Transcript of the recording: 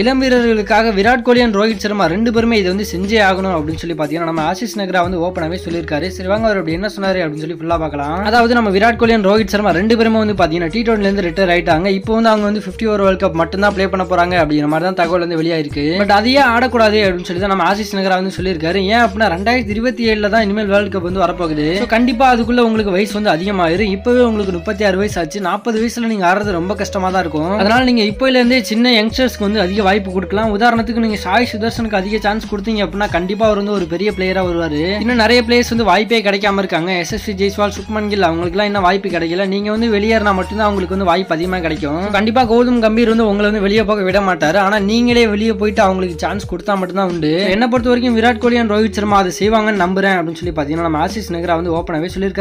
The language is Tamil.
இளம் வீரர்களுக்காக விராட் கோலி அண்ட் ரோஹித் சர்மா ரெண்டு பேருமே இதை வந்து செஞ்சே ஆகணும் அப்படின்னு சொல்லி பார்த்தீங்கன்னா நம்ம ஆசிஸ் நகரா வந்து ஓப்பனாகவே சொல்லியிருக்காரு சரி வாங்க அவர் அப்படி என்ன சொன்னாரு அப்படின்னு சொல்லி ஃபுல்லாக பார்க்கலாம் அதாவது நம்ம விராட் கோலி அண்ட் ரோஹித் சர்மா ரெண்டு பேருமே வந்து பார்த்தீங்கன்னா டி டுவெண்ட்லேருந்து ரிட்டையர் ஆயிட்டாங்க இப்போ வந்து அவங்க வந்து ஃபிஃப்டி ஓவர் வேர்ல்ட் கப் மட்டும் தான் ப்ளே பண்ண போறாங்க அப்படிங்கிற மாதிரி தான் தகவல் வந்து வெளியாயிருக்கு பட் அதையே ஆடக்கூடாது அப்படின்னு சொல்லி தான் நம்ம ஆசிஸ் நகரா வந்து சொல்லியிருக்காரு ஏன் அப்படின்னா ரெண்டாயிரத்தி இருபத்தி ஏழில் தான் இனிமேல் வேர்ல்ட் கப் வந்து வரப்போகுது ஸோ கண்டிப்பாக அதுக்குள்ள உங்களுக்கு வயசு வந்து அதிகமாயிரும் இப்போவே உங்களுக்கு முப்பத்தி ஆறு வயசு ஆச்சு நாற்பது வயசுல நீங்க ஆடுறது ரொம்ப கஷ்டமா தான் இருக்கும் அதனால நீங்க இப்போலேருந்தே சின்ன யங்ஸ்டர்ஸ்க்கு வந்து அதிக வாய்ப்பு கொடுக்கலாம் உதாரணத்துக்கு நீங்க சாய் சுதர்சனுக்கு அதிக சான்ஸ் கொடுத்தீங்க அப்படின்னா கண்டிப்பா அவர் வந்து ஒரு பெரிய பிளேயரா வருவாரு இன்னும் நிறைய பிளேயர்ஸ் வந்து வாய்ப்பே கிடைக்காம இருக்காங்க எஸ்எஸ்சி ஜெய்ஸ்வால் சுக்மன் கில் அவங்களுக்குலாம் இன்னும் வாய்ப்பு கிடைக்கல நீங்க வந்து வெளியேறினா மட்டும்தான் அவங்களுக்கு வந்து வாய்ப்பு அதிகமாக கிடைக்கும் கண்டிப்பா கௌதம் கம்பீர் வந்து உங்களை வந்து வெளியே போக விட மாட்டாரு ஆனா நீங்களே வெளியே போயிட்டு அவங்களுக்கு சான்ஸ் கொடுத்தா மட்டும்தான் உண்டு என்ன பொறுத்த வரைக்கும் விராட் கோலி அண்ட் ரோஹித் சர்மா அதை செய்வாங்கன்னு நம்புறேன் அப்படின்னு சொல்லி பாத்தீங்கன்னா நம்ம ஆசிஸ் நகரா வந்து ஓப்பனாகவே சொல்லியிருக்காரு